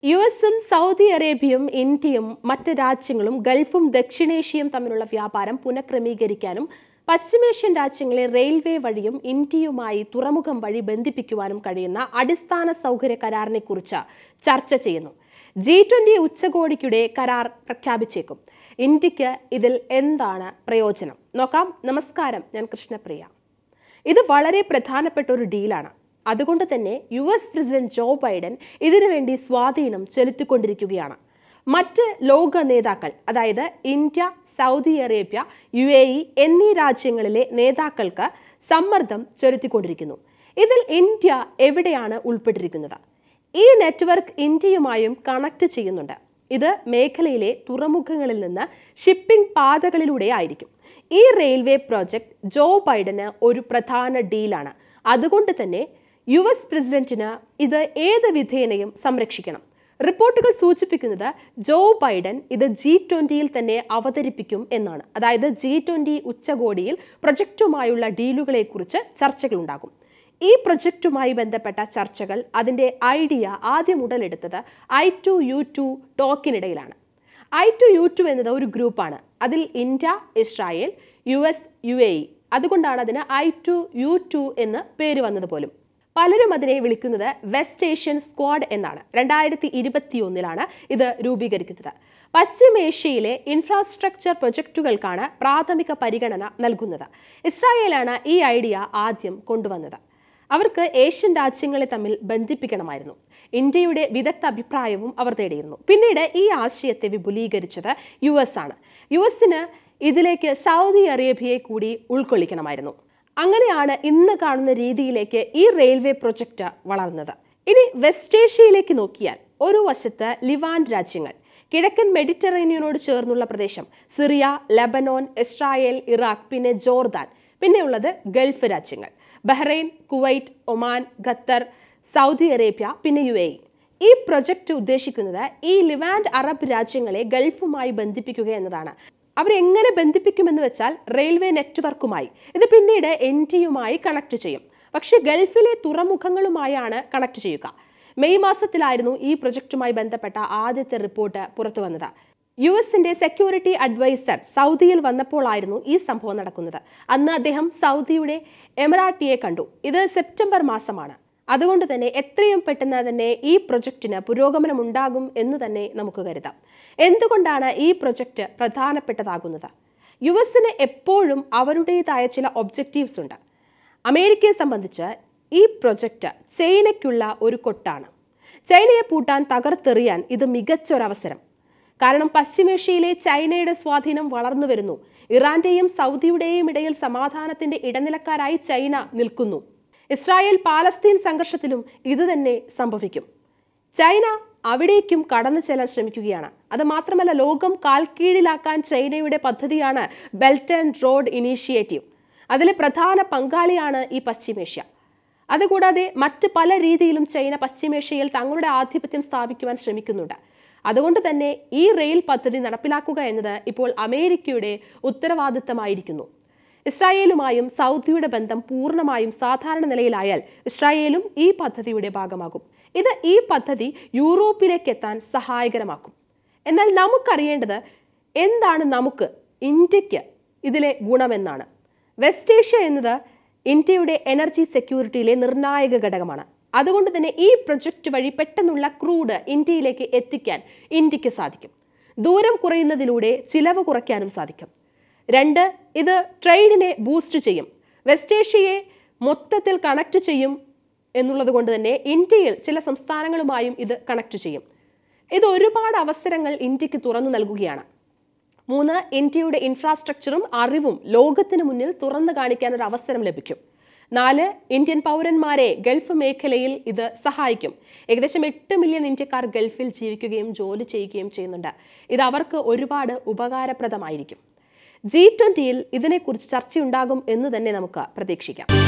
U എസും Saudi അറേബ്യയും ഇന്ത്യയും മറ്റ് രാജ്യങ്ങളും ഗൾഫും ദക്ഷിണേഷ്യയും തമ്മിലുള്ള വ്യാപാരം പുനഃക്രമീകരിക്കാനും പശ്ചിമേഷ്യൻ രാജ്യങ്ങളെ റെയിൽവേ വഴിയും ഇന്ത്യയുമായി തുറമുഖം വഴി ബന്ധിപ്പിക്കുവാനും കഴിയുന്ന അടിസ്ഥാന സൗകര്യ കരാറിനെ കുറിച്ച് ചർച്ച ചെയ്യുന്നു ജി ട്വന്റി ഉച്ചകോടിക്കുടെ കരാർ പ്രഖ്യാപിച്ചേക്കും ഇന്ത്യക്ക് ഇതിൽ എന്താണ് പ്രയോജനം നോക്കാം നമസ്കാരം ഞാൻ കൃഷ്ണപ്രിയ ഇത് വളരെ പ്രധാനപ്പെട്ട ഒരു ഡീലാണ് അതുകൊണ്ട് തന്നെ U S president Joe Biden ഇതിനുവേണ്ടി സ്വാധീനം ചെലുത്തിക്കൊണ്ടിരിക്കുകയാണ് മറ്റ് ലോക നേതാക്കൾ അതായത് India Saudi Arabia U A E എന്നീ രാജ്യങ്ങളിലെ നേതാക്കൾക്ക് സമ്മർദ്ദം ചെലുത്തിക്കൊണ്ടിരിക്കുന്നു ഇതിൽ ഇന്ത്യ എവിടെയാണ് ഉൾപ്പെട്ടിരിക്കുന്നത് ഈ നെറ്റ്വർക്ക് ഇന്ത്യയുമായും കണക്ട് ചെയ്യുന്നുണ്ട് ഇത് മേഖലയിലെ തുറമുഖങ്ങളിൽ നിന്ന് ഷിപ്പിംഗ് പാതകളിലൂടെ ആയിരിക്കും ഈ റെയിൽവേ പ്രോജക്റ്റ് ജോ ബൈഡന് ഒരു പ്രധാന ഡീലാണ് അതുകൊണ്ട് തന്നെ യു എസ് പ്രസിഡന്റിന് ഇത് ഏത് വിധേനയും സംരക്ഷിക്കണം റിപ്പോർട്ടുകൾ സൂചിപ്പിക്കുന്നത് ജോ ബൈഡൻ ഇത് ജി ട്വന്റിയിൽ തന്നെ അവതരിപ്പിക്കും എന്നാണ് അതായത് ജി ട്വന്റി ഉച്ചകോടിയിൽ പ്രൊജക്റ്റുമായുള്ള ഡീലുകളെക്കുറിച്ച് ചർച്ചകളുണ്ടാകും ഈ പ്രൊജക്റ്റുമായി ബന്ധപ്പെട്ട ചർച്ചകൾ അതിൻ്റെ ഐഡിയ ആദ്യം ഉടലെടുത്തത് ഐ ടു യു ടു ടോക്കിനിടയിലാണ് ഐ ടു യു ടു എന്നത് ഒരു ഗ്രൂപ്പാണ് അതിൽ India Israel U S U A E അതുകൊണ്ടാണ് അതിന് ഐ ടു യു ടു എന്ന് പേര് വന്നത് പോലും പലരും അതിനെ വിളിക്കുന്നത് വെസ്റ്റ് ഏഷ്യൻ സ്ക്വാഡ് എന്നാണ് രണ്ടായിരത്തി ഇരുപത്തിയൊന്നിലാണ് ഇത് രൂപീകരിക്കുന്നത് പശ്ചിമേഷ്യയിലെ ഇൻഫ്രാസ്ട്രക്ചർ പ്രൊജക്റ്റുകൾക്കാണ് പ്രാഥമിക പരിഗണന നൽകുന്നത് ഇസ്രായേലാണ് ഈ ഐഡിയ ആദ്യം കൊണ്ടുവന്നത് അവർക്ക് ഏഷ്യൻ രാജ്യങ്ങളെ തമ്മിൽ ബന്ധിപ്പിക്കണമായിരുന്നു ഇന്ത്യയുടെ വിദഗ്ധ അഭിപ്രായവും അവർ തേടിയിരുന്നു പിന്നീട് ഈ ആശയത്തെ വിപുലീകരിച്ചത് യു എസ് ആണ് യു എസിന് ഇതിലേക്ക് സൗദി അറേബ്യയെ കൂടി ഉൾക്കൊള്ളിക്കണമായിരുന്നു അങ്ങനെയാണ് ഇന്ന് കാണുന്ന രീതിയിലേക്ക് ഈ റെയിൽവേ പ്രൊജക്റ്റ് വളർന്നത് ഇനി വെസ്റ്റ് ഏഷ്യയിലേക്ക് നോക്കിയാൽ ഒരു വശത്ത് ലിവാൻ രാജ്യങ്ങൾ കിഴക്കൻ മെഡിറ്ററേനിയനോട് ചേർന്നുള്ള പ്രദേശം സിറിയ ലബനോൻ ഇസ്രായേൽ ഇറാഖ് പിന്നെ ജോർദാൻ പിന്നെയുള്ളത് ഗൾഫ് രാജ്യങ്ങൾ Bahrain Kuwait Oman Qatar Saudi Arabia പിന്നെ യു എ ഈ പ്രൊജക്റ്റ് ഉദ്ദേശിക്കുന്നത് ഈ ലിവാൻഡ് അറബ് രാജ്യങ്ങളെ ഗൾഫുമായി ബന്ധിപ്പിക്കുക എന്നതാണ് അവരെങ്ങനെ ബന്ധിപ്പിക്കുമെന്ന് വെച്ചാൽ റെയിൽവേ നെറ്റ്വർക്കുമായി ഇത് പിന്നീട് എൻ ടിയുമായി കണക്ട് ചെയ്യും പക്ഷേ ഗൾഫിലെ തുറമുഖങ്ങളുമായാണ് കണക്ട് ചെയ്യുക മെയ് മാസത്തിലായിരുന്നു ഈ പ്രൊജക്റ്റുമായി ബന്ധപ്പെട്ട ആദ്യത്തെ റിപ്പോർട്ട് പുറത്തു വന്നത് യു എസിന്റെ സെക്യൂരിറ്റി അഡ്വൈസർ സൗദിയിൽ വന്നപ്പോഴായിരുന്നു ഈ സംഭവം നടക്കുന്നത് അന്ന് അദ്ദേഹം സൗദിയുടെ എമിറാട്ടിയെ കണ്ടു ഇത് സെപ്റ്റംബർ മാസമാണ് അതുകൊണ്ട് തന്നെ എത്രയും പെട്ടെന്ന് തന്നെ ഈ പ്രൊജക്റ്റിന് പുരോഗമനം ഉണ്ടാകും എന്ന് തന്നെ നമുക്ക് കരുതാം എന്തുകൊണ്ടാണ് ഈ പ്രൊജക്റ്റ് പ്രധാനപ്പെട്ടതാകുന്നത് യു എസിന് എപ്പോഴും അവരുടേതായ ചില ഒബ്ജക്റ്റീവ്സ് ഉണ്ട് അമേരിക്കയെ സംബന്ധിച്ച് ഈ പ്രൊജക്റ്റ് ചൈനയ്ക്കുള്ള ഒരു കൊട്ടാണ് ചൈനയെ പൂട്ടാൻ തകർത്തെറിയാൻ ഇത് മികച്ചൊരവസരം കാരണം പശ്ചിമേഷ്യയിലെ ചൈനയുടെ സ്വാധീനം വളർന്നു വരുന്നു ഇറാന്റെയും സൗദിയുടെയും ഇടയിൽ സമാധാനത്തിന്റെ ഇടനിലക്കാരായി ചൈന നിൽക്കുന്നു ഇസ്രായേൽ പാലസ്തീൻ സംഘർഷത്തിലും ഇത് തന്നെ സംഭവിക്കും ചൈന അവിടേക്കും കടന്നു ചെല്ലാൻ ശ്രമിക്കുകയാണ് അത് മാത്രമല്ല ലോകം കാൽക്കീഴിലാക്കാൻ ചൈനയുടെ പദ്ധതിയാണ് ബെൽറ്റ് ആൻഡ് റോഡ് ഇനീഷ്യേറ്റീവ് അതിലെ പ്രധാന പങ്കാളിയാണ് ഈ പശ്ചിമേഷ്യ അതുകൂടാതെ മറ്റ് പല രീതിയിലും ചൈന പശ്ചിമേഷ്യയിൽ തങ്ങളുടെ ആധിപത്യം സ്ഥാപിക്കുവാൻ ശ്രമിക്കുന്നുണ്ട് അതുകൊണ്ട് തന്നെ ഈ റെയിൽ പദ്ധതി നടപ്പിലാക്കുക എന്നത് ഇപ്പോൾ അമേരിക്കയുടെ ഉത്തരവാദിത്തമായിരിക്കുന്നു ഇസ്രായേലുമായും സൗദിയുടെ ബന്ധം പൂർണ്ണമായും സാധാരണ നിലയിലായാൽ ഇസ്രായേലും ഈ പദ്ധതിയുടെ ഭാഗമാകും ഇത് ഈ പദ്ധതി യൂറോപ്പിലേക്ക് എത്താൻ സഹായകരമാക്കും എന്നാൽ നമുക്കറിയേണ്ടത് എന്താണ് നമുക്ക് ഇന്ത്യക്ക് ഇതിലെ ഗുണമെന്നാണ് വെസ്റ്റ് ഏഷ്യ എന്നത് ഇന്ത്യയുടെ എനർജി സെക്യൂരിറ്റിയിലെ നിർണായക ഘടകമാണ് അതുകൊണ്ട് തന്നെ ഈ പ്രൊജക്റ്റ് വഴി പെട്ടെന്നുള്ള ക്രൂഡ് ഇന്ത്യയിലേക്ക് എത്തിക്കാൻ ഇന്ത്യക്ക് സാധിക്കും ദൂരം കുറയുന്നതിലൂടെ ചിലവ് കുറയ്ക്കാനും സാധിക്കും രണ്ട് ഇത് ട്രേഡിനെ ബൂസ്റ്റ് ചെയ്യും വെസ്റ്റ് ഏഷ്യയെ മൊത്തത്തിൽ കണക്ട് ചെയ്യും എന്നുള്ളത് കൊണ്ട് തന്നെ ഇന്ത്യയിൽ ചില സംസ്ഥാനങ്ങളുമായും ഇത് കണക്ട് ചെയ്യും ഇത് ഒരുപാട് അവസരങ്ങൾ ഇന്ത്യക്ക് തുറന്നു നൽകുകയാണ് മൂന്ന് ഇന്ത്യയുടെ ഇൻഫ്രാസ്ട്രക്ചറും അറിവും ലോകത്തിന് മുന്നിൽ തുറന്നു കാണിക്കാൻ ഒരു അവസരം ലഭിക്കും നാല് ഇന്ത്യൻ പൗരന്മാരെ ഗൾഫ് മേഖലയിൽ ഇത് സഹായിക്കും ഏകദേശം എട്ട് മില്യൺ ഇന്ത്യക്കാർ ഗൾഫിൽ ജീവിക്കുകയും ജോലി ചെയ്യുകയും ചെയ്യുന്നുണ്ട് ഇത് അവർക്ക് ഒരുപാട് ഉപകാരപ്രദമായിരിക്കും ജി ട്വന്റിയിൽ ഇതിനെക്കുറിച്ച് ചർച്ചയുണ്ടാകും എന്ന് തന്നെ നമുക്ക് പ്രതീക്ഷിക്കാം